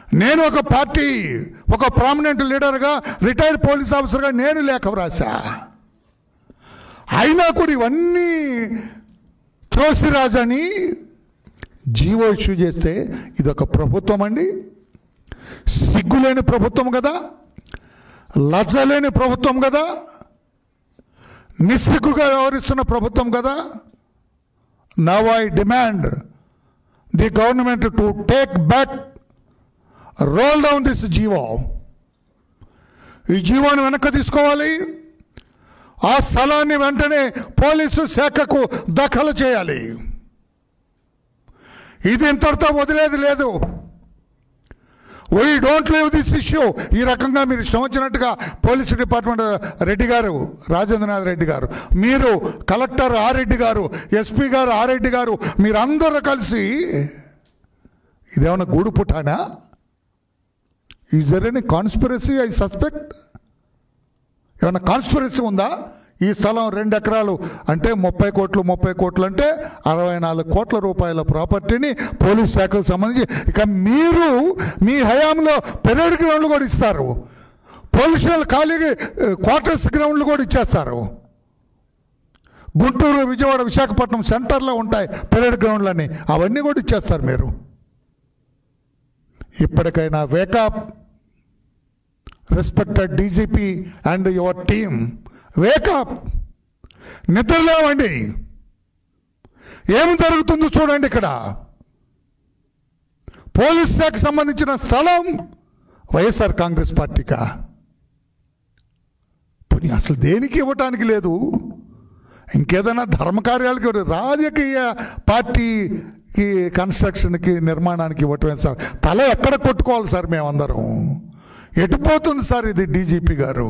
నేను ఒక పార్టీ ఒక ప్రామినెంట్ లీడర్గా రిటైర్డ్ పోలీస్ ఆఫీసర్గా నేను లేఖ వ్రాసా అయినా కూడా ఇవన్నీ త్రోసిరాజని జీవో ఇష్యూ చేస్తే ఇదొక ప్రభుత్వం అండి సిగ్గులేని ప్రభుత్వం కదా లజ్జలేని ప్రభుత్వం కదా నిస్సిగ్గుగా వ్యవహరిస్తున్న ప్రభుత్వం కదా now I demand the government to take back roll down this G O ఈ జీవోని వెనక్కి తీసుకోవాలి ఆ స్థలాన్ని వెంటనే పోలీసు శాఖకు దఖలు చేయాలి ఇది ఇంతటితో వదిలేది లేదు we don't leave this issue ఈ రకంగా మీరు ఇష్టం వచ్చినట్టుగా పోలీసు డిపార్ట్మెంట్ రెడ్డి గారు రాజేంద్రనాథ్ రెడ్డి గారు మీరు కలెక్టర్ ఆ రెడ్డి గారు ఎస్పీ గారు ఆ రెడ్డి గారు మీరందరూ కలిసి ఇదేమన్నా గూడు పుట్టానా is there any conspiracy I suspect ఏమన్నా కాన్స్పిరసీ ఉందా ఈ స్థలం రెండు ఎకరాలు అంటే ముప్పై కోట్లు ముప్పై కోట్లు అంటే అరవై నాలుగు కోట్ల రూపాయల ప్రాపర్టీని పోలీస్ శాఖకు సంబంధించి ఇక మీరు మీ హయాంలో పెరేడ్ గ్రౌండ్లు కూడా ఇస్తారు పోలీసులు ఖాళీ క్వార్టర్స్ గ్రౌండ్లు కూడా ఇచ్చేస్తారు గుంటూరు విజయవాడ విశాఖపట్నం సెంటర్లో ఉంటాయి పెరేడ్ గ్రౌండ్లని అవన్నీ కూడా ఇచ్చేస్తారు మీరు ఇప్పటికైనా wake up respected D G P and your team wake up నిద్రలేవండి ఏం జరుగుతుందో చూడండి ఇక్కడ పోలీస్ శాఖకు సంబంధించిన స్థలం వైఎస్ఆర్ కాంగ్రెస్ పార్టీకా పోనీ అసలు దేనికి ఇవ్వటానికి లేదు ఇంకేదైనా ధర్మకార్యాలకి ఇవ్వరు. రాజకీయ పార్టీకి కన్స్ట్రక్షన్కి నిర్మాణానికి ఇవ్వటమే సార్ తల ఎక్కడ కొట్టుకోవాలి సార్ మేమందరం ఎటుపోతుంది సార్ ఇది డీజీపీ గారు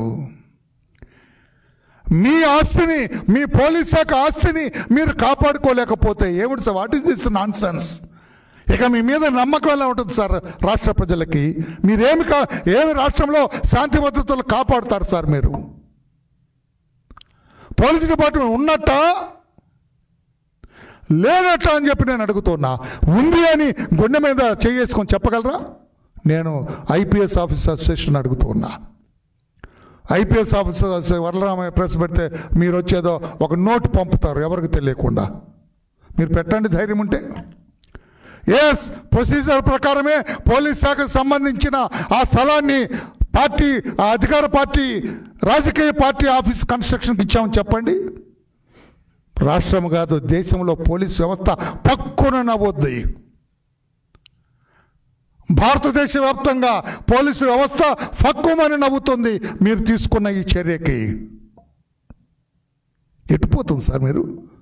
మీ ఆస్తిని మీ పోలీస్ శాఖ ఆస్తిని మీరు కాపాడుకోలేకపోతే ఏమిటి sir what is this nonsense ఇక మీ మీద నమ్మకం ఎలా ఉంటుంది సార్ రాష్ట్ర ప్రజలకి మీరేమి కా ఏమి రాష్ట్రంలో శాంతి భద్రతలు కాపాడుతారు సార్ మీరు పోలీస్ డిపార్ట్మెంట్ ఉన్నట్ట లేనట్ట అని చెప్పి నేను అడుగుతున్నా ఉంది అని గుండె మీద చేసుకొని చెప్పగలరా నేను ఐపీఎస్ ఆఫీసర్ అసోసియేషన్ అడుగుతున్నా ఐపీఎస్ ఆఫీసర్ వరలరామయ్య ప్రెస్ పెడితే మీరు వచ్చేదో ఒక నోట్ పంపుతారు ఎవరికి తెలియకుండా మీరు పెట్టండి ధైర్యం ఉంటే ఎస్ ప్రొసీజర్ ప్రకారమే పోలీస్ శాఖకు సంబంధించిన ఆ స్థలాన్ని పార్టీ ఆ అధికార పార్టీ రాజకీయ పార్టీ ఆఫీస్ కన్స్ట్రక్షన్కి ఇచ్చామని చెప్పండి రాష్ట్రం కాదు దేశంలో పోలీస్ వ్యవస్థ పక్కున నవ్వొద్ది భారతదేశ వ్యాప్తంగా పోలీసు వ్యవస్థ ఫక్కుమని నవ్వుతుంది మీరు తీసుకున్న ఈ చర్యకి ఎటుపోతుంది సార్ మీరు